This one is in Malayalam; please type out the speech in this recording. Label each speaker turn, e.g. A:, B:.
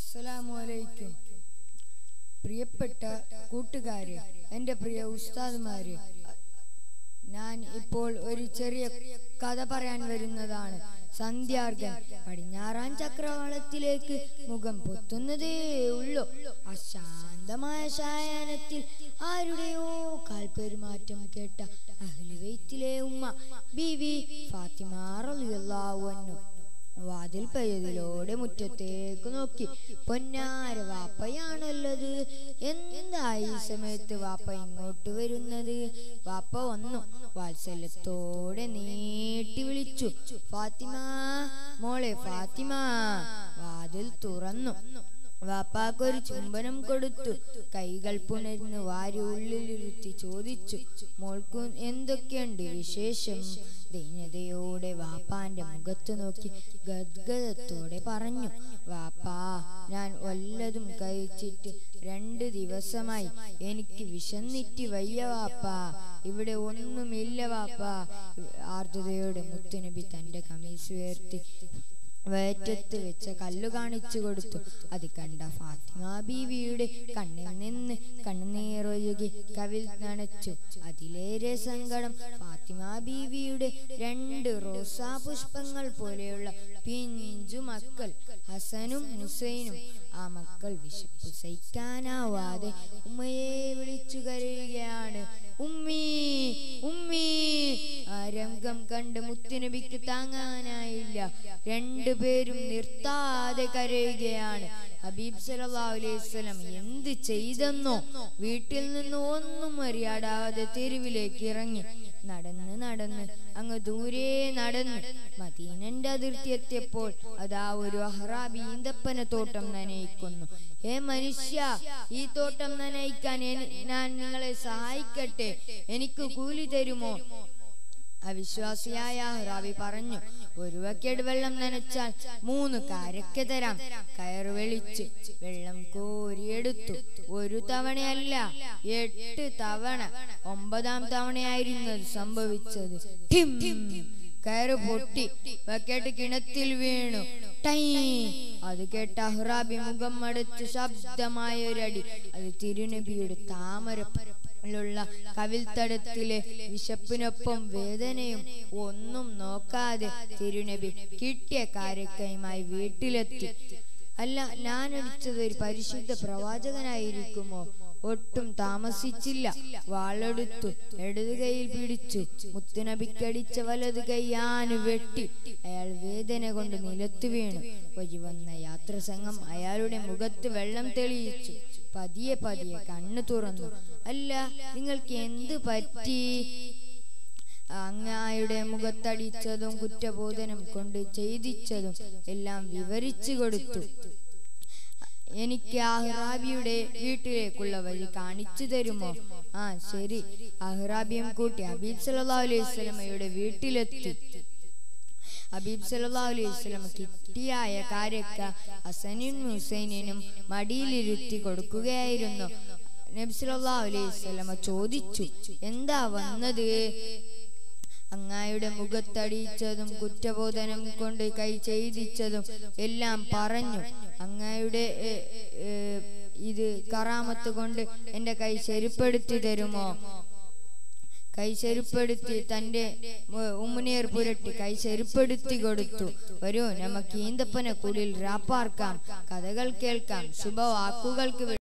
A: അസ്സലാമു അലൈക്കും പ്രിയപ്പെട്ട കൂട്ടുകാരെ എൻ്റെ പ്രിയ ഉസ്താദ്മാരെ ഞാൻ ഇപ്പോൾ ഒരു ചെറിയ കഥ പറയാൻ വരുന്നതാണ് സന്ധ്യാർഗൻ പടിഞ്ഞാറാൻ ചക്രവാളത്തിലേക്ക് മുഖം പൊത്തുന്നതേ ഉള്ളൂ അശാന്തമായ ശായാനത്തിൽ ആരുടെയോ കാൽപെരുമാറ്റം കേട്ട അഹ്ലുവൈത്തിലെ ഉമ്മ ബിവി ഫാത്തിമ റളിയല്ലാഹു അൻഹു വാതിൽ പയ്യതിലോടെ മുറ്റത്തേക്ക് നോക്കി പൊന്നാര വാപ്പയാണല്ലത് എന്തായി ഈ സമയത്ത് വാപ്പ ഇങ്ങോട്ട് വരുന്നത് വാപ്പ വന്നു വാത്സല്യത്തോടെ നീട്ടി വിളിച്ചു ഫാത്തിമ മോളെ ഫാത്തിമ വാതിൽ തുറന്നു വാപ്പാക്കൊരു ചുംബനം കൊടുത്തു കൈകൾ പുണർന്ന് വാരി ഉള്ളിലിരുത്തി ചോദിച്ചു മോൾക്കു എന്തൊക്കെയുണ്ട് വിശേഷം ദൈന്യതയോടെ വാപ്പാന്റെ മുഖത്ത് നോക്കി ഗദ്ഗതത്തോടെ പറഞ്ഞു വാപ്പാ ഞാൻ വല്ലതും കഴിച്ചിട്ട് രണ്ട് ദിവസമായി എനിക്ക് വിശന്നിട്ട് വയ്യ വാപ്പാ ഇവിടെ ഒന്നുമില്ല വാപ്പാ ആർദ്രതയോടെ മുത്തുനബി തന്റെ കമീസ് ഉയർത്തി വയറ്റത്ത് വെച്ച കല്ലു കാണിച്ചു കൊടുത്തു അത് കണ്ട ഫാത്തിമ ബീവിയുടെ കണ്ണിൽ നിന്ന് കണ്ണുനീറൊഴുകി കവിൽ നനച്ചു അതിലേറെ സങ്കടം ഫാത്തിമ ബീവിയുടെ രണ്ട് റോസാ പുഷ്പങ്ങൾ പോലെയുള്ള പിഞ്ചു മക്കൾ ഹസനും ഹുസൈനും ആ മക്കൾ വിശപ്പ് സഹിക്കാനാവാതെ ഉമ്മയെ വിളിച്ചു കരയുകയാണ് ഉമ്മീ ഉമ്മീ ആ രംഗം കണ്ട് മുത്തുനബിക്ക് താങ്ങാനായില്ല രണ്ടുപേരും നിർത്താതെ കരയുകയാണ് ഹബീബ് സല്ലല്ലാഹു അലൈഹി വസല്ലം എന്ത് ചെയ്തെന്നോ വീട്ടിൽ നിന്ന് ഒന്നും അറിയാടാതെ തെരുവിലേക്ക് ഇറങ്ങി നടന്ന് നടന്ന് അങ്ങ് ദൂരെ നടന്ന് മദീനന്റെ അതിർത്തി എത്തിയപ്പോൾ അതാ ഒരു അഹ്റാബി ഈന്തപ്പന തോട്ടം നനയിക്കുന്നു ഏ മനുഷ്യ ഈ തോട്ടം നനയിക്കാൻ എനി- ഞാൻ നിങ്ങളെ സഹായിക്കട്ടെ എനിക്ക് കൂലി തരുമോ അവിശ്വാസിയായ അഹ്റാബി പറഞ്ഞു ഒരു ബക്കറ്റ് വെള്ളം നനച്ചാൽ മൂന്ന് കാരക്ക തരാം കയറ് വെളിച്ച് വെള്ളം കോരിയെടുത്തു ഒരു തവണയല്ല എട്ട് തവണ ഒമ്പതാം തവണയായിരുന്നു അത് സംഭവിച്ചത് ഠിം. കയറ് പൊട്ടി ബക്കറ്റ് കിണത്തിൽ വീണു ടൈ അത് കേട്ട അഹ്റാബി മുഖം മടച്ച് ശബ്ദമായ ഒരടി അത് തിരുനബിയുടെ താമര ുള്ള കവിൽത്തടത്തിലെ വിശപ്പിനൊപ്പം വേദനയും ഒന്നും നോക്കാതെ തിരുനബി കിട്ടിയ കാരക്കയുമായി വീട്ടിലെത്തി അല്ല ഞാൻ അടിച്ചത് ഒരു പരിശുദ്ധ പ്രവാചകനായിരിക്കുമോ ഒട്ടും താമസിച്ചില്ല വാളെടുത്തു ഇടത് കൈയിൽ പിടിച്ചു മുത്തുനബിക്കടിച്ച വലത് കൈ ആന് വെട്ടി അയാൾ വേദന കൊണ്ട് നിലത്തു വീണു വഴി വന്ന യാത്രസംഘം അയാളുടെ മുഖത്ത് വെള്ളം തെളിയിച്ചു പതിയെ പതിയെ കണ്ണു തുറന്നു അല്ല നിങ്ങൾക്ക് എന്ത് പറ്റി അങ്ങായുടെ മുഖത്തടിച്ചതും കുറ്റബോധനം കൊണ്ട് ചെയ്തിച്ചതും എല്ലാം വിവരിച്ചു കൊടുത്തു എനിക്ക് അഹ്റാബിയുടെ വീട്ടിലേക്കുള്ള വഴി കാണിച്ചു തരുമോ ആ ശരി അഹ്റാബിയും കൂട്ടി ഹബീബ് സല്ലല്ലാഹു അലൈഹി വസല്ലമയുടെ വീട്ടിലെത്തി ഹബീബ് സല്ലല്ലാഹു അലൈഹി വസല്ലം കിട്ടിയായ കാര്യക്ക ഹസനും ഹുസൈനിനും മടിയിലിരുത്തി കൊടുക്കുകയായിരുന്നു നബി സല്ലല്ലാഹു അലൈഹി വസല്ലമ ചോദിച്ചു എന്താ വന്നത് അങ്ങായുടെ മുഖത്തടിച്ചതും കുറ്റബോധനം കൊണ്ട് കൈ ചെയ്തിച്ചതും എല്ലാം പറഞ്ഞു അങ്ങായുടെ ഏ, ഏ, ഇത് കറാമത്ത് കൊണ്ട് എൻ്റെ കൈ ശരിപ്പെടുത്തി തരുമോ കൈ ചെരുപ്പെടുത്തി തന്റെ ഉ- ഉമ്മുനീർ പുരട്ടി കൈ ചെരുപ്പെടുത്തി കൊടുത്തു വരൂ നമുക്ക് ഈന്തപ്പന കുടിൽ രാപ്പാർക്കാം കഥകൾ കേൾക്കാം ശുഭവാക്കുകൾക്ക്